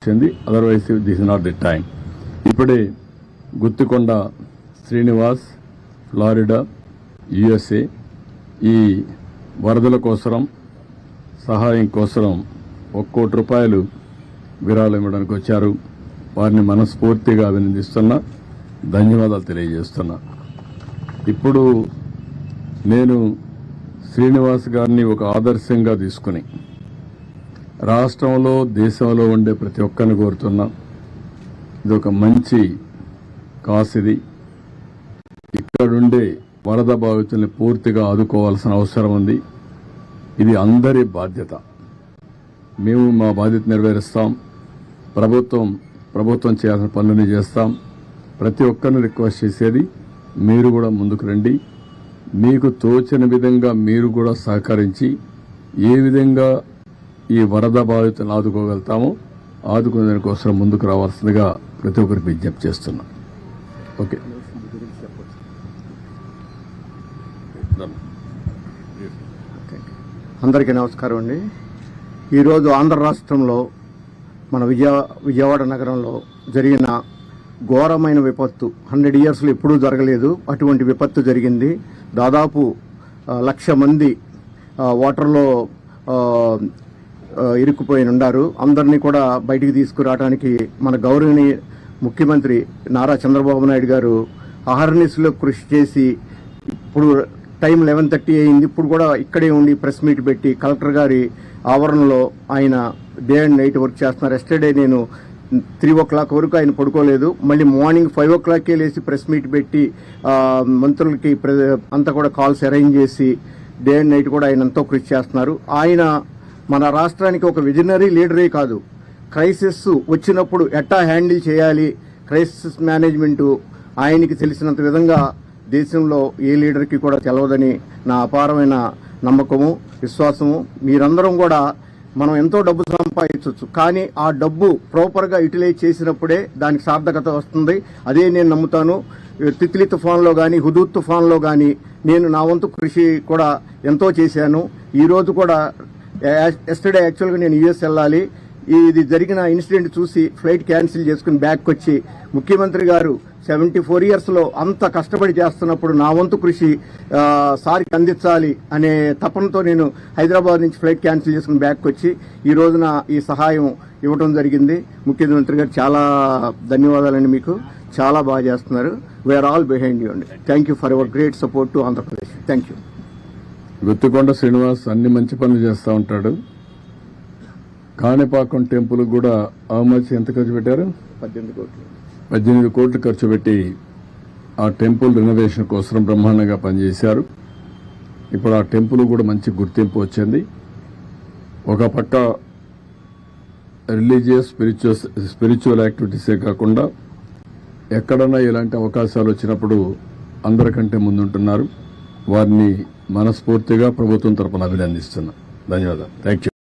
వచ్చింది otherwise this not the time ఇప్పుడే Guthikonda Srinivas Florida USA ఈ వరదల కోసరం సహాయం కోసరం ఒక కోటి రూపాయలు విరాళం ఇవ్వడానికి వచ్చారు వారిని మనస్ఫూర్తిగా అభినందిస్తున్నా ధన్యవాదాలు తెలియజేస్తున్నా ఇప్పుడు నేను శ్రీనివాస్ గారిని ఒక ఆదర్శంగా తీసుకుని రాష్ట్రంలో దేశంలో ఉండే ప్రతి ఒక్కరిని కోరుతున్నా ఇది ఒక మంచి కాస్ ఇది ఇక్కడుండే వరద బాధితుల్ని పూర్తిగా ఆదుకోవాల్సిన అవసరం ఉంది ఇది అందరి బాధ్యత మేము మా బాధ్యత నెరవేరుస్తాం ప్రభుత్వం ప్రభుత్వం చేయాల్సిన పనులని చేస్తాం ప్రతి ఒక్కరిని రిక్వెస్ట్ చేసేది మీరు కూడా ముందుకు రండి మీకు తోచిన విధంగా మీరు కూడా సహకరించి ఏ విధంగా ఈ వరద బాధితులను ఆదుకోగలుగుతామో ఆదుకునే దానికోసం ముందుకు రావాల్సిందిగా ప్రతి ఒక్కరికి విజ్ఞప్తి చేస్తున్నాం ఓకే అందరికీ నమస్కారం అండి ఈరోజు ఆంధ్ర రాష్ట్రంలో మన విజయ విజయవాడ నగరంలో జరిగిన ఘోరమైన విపత్తు హండ్రెడ్ ఇయర్స్లో ఎప్పుడూ జరగలేదు అటువంటి విపత్తు జరిగింది దాదాపు ఆ, లక్ష మంది ఆ, వాటర్లో ఆ, ఆ, ఇరుక్కుపోయి ఉన్నారు అందరినీ కూడా బయటికి తీసుకురావడానికి మన గౌరవనీయ ముఖ్యమంత్రి నారా చంద్రబాబు నాయుడు గారు అహర్నిశలో కృషి చేసి ఇప్పుడు టైం లెవెన్ థర్టీ అయింది ఇప్పుడు కూడా ఇక్కడే ఉండి ప్రెస్ మీట్ పెట్టి కలెక్టర్ గారి ఆవరణలో ఆయన డే అండ్ నైట్ వర్క్ చేస్తున్నారు ఎస్టర్డే నేను త్రీ ఓ క్లాక్ వరకు ఆయన పడుకోలేదు మళ్ళీ మార్నింగ్ ఫైవ్ ఓ క్లాక్కే లేచి ప్రెస్ మీట్ పెట్టి ఆ, మంత్రులకి ప్ర- అంతా కూడా కాల్స్ అరేంజ్ చేసి డే అండ్ నైట్ కూడా ఆయన ఎంతో కృషి చేస్తున్నారు ఆయన మన రాష్ట్రానికి ఒక విజనరీ లీడరే కాదు క్రైసిస్ వచ్చినప్పుడు ఎట్టా హ్యాండిల్ చేయాలి క్రైసిస్ మేనేజ్మెంట్ ఆయనకి తెలిసినంత విధంగా దేశంలో ఏ లీడర్కి కూడా తెలవదని నా అపారమైన నమ్మకము విశ్వాసము మీరందరం కూడా మనం ఎంతో డబ్బు సంపాదించవచ్చు కానీ ఆ డబ్బు ప్రాపర్గా యూటిలైజ్ చేసినప్పుడే దానికి సార్థకత వస్తుంది అదే నేను నమ్ముతాను తిత్లీ తుఫాన్లో కానీ హుదూద్ తుఫాన్లో కానీ నేను నా వంతు కృషి కూడా ఎంతో చేశాను ఈ రోజు కూడా ఎస్టర్డే యాక్చువల్గా నేను యుఎస్ వెళ్ళాలి ఇది జరిగిన ఇన్సిడెంట్ చూసి ఫ్లైట్ క్యాన్సిల్ చేసుకుని బ్యాక్ వచ్చి ముఖ్యమంత్రి గారు సెవెంటీ ఫోర్ ఇయర్స్ లో అంత కష్టపడి చేస్తున్నప్పుడు నా వంతు కృషి ఆ, సార్కి అందించాలి అనే తపనతో నేను హైదరాబాద్ నుంచి ఫ్లైట్ క్యాన్సిల్ చేసుకుని బ్యాక్ వచ్చి ఈ రోజున ఈ సహాయం ఇవ్వడం జరిగింది ముఖ్యమంత్రి గారు చాలా ధన్యవాదాలండి మీకు చాలా బాగా చేస్తున్నారు వీఆర్ ఆల్ బిహైండ్ యూ అండి thank you for your great support to Andhra Pradesh thank you Guttikonda Srinivas అన్ని మంచి పనులు చేస్తూ ఉంటాడు కాణిపాకం టెంపుల్ కూడా అవమర్చి ఎంత ఖర్చు పెట్టారు పద్దెనిమిది కోట్లు పద్దెనిమిది కోట్లు ఖర్చు పెట్టి ఆ టెంపుల్ రెనోవేషన్ కోసం బ్రహ్మాండంగా పనిచేశారు ఇప్పుడు ఆ టెంపుల్ కూడా మంచి గుర్తింపు వచ్చింది ఒక పక్క రిలీజియస్ స్పిరిచువల్ స్పిరిచువల్ యాక్టివిటీసే కాకుండా ఎక్కడన్నా ఇలాంటి అవకాశాలు వచ్చినప్పుడు అందరికంటే ముందుంటున్నారు వారిని మనస్ఫూర్తిగా ప్రభుత్వం తరపున అభినందిస్తున్నా ధన్యవాదాలు థ్యాంక్ యూ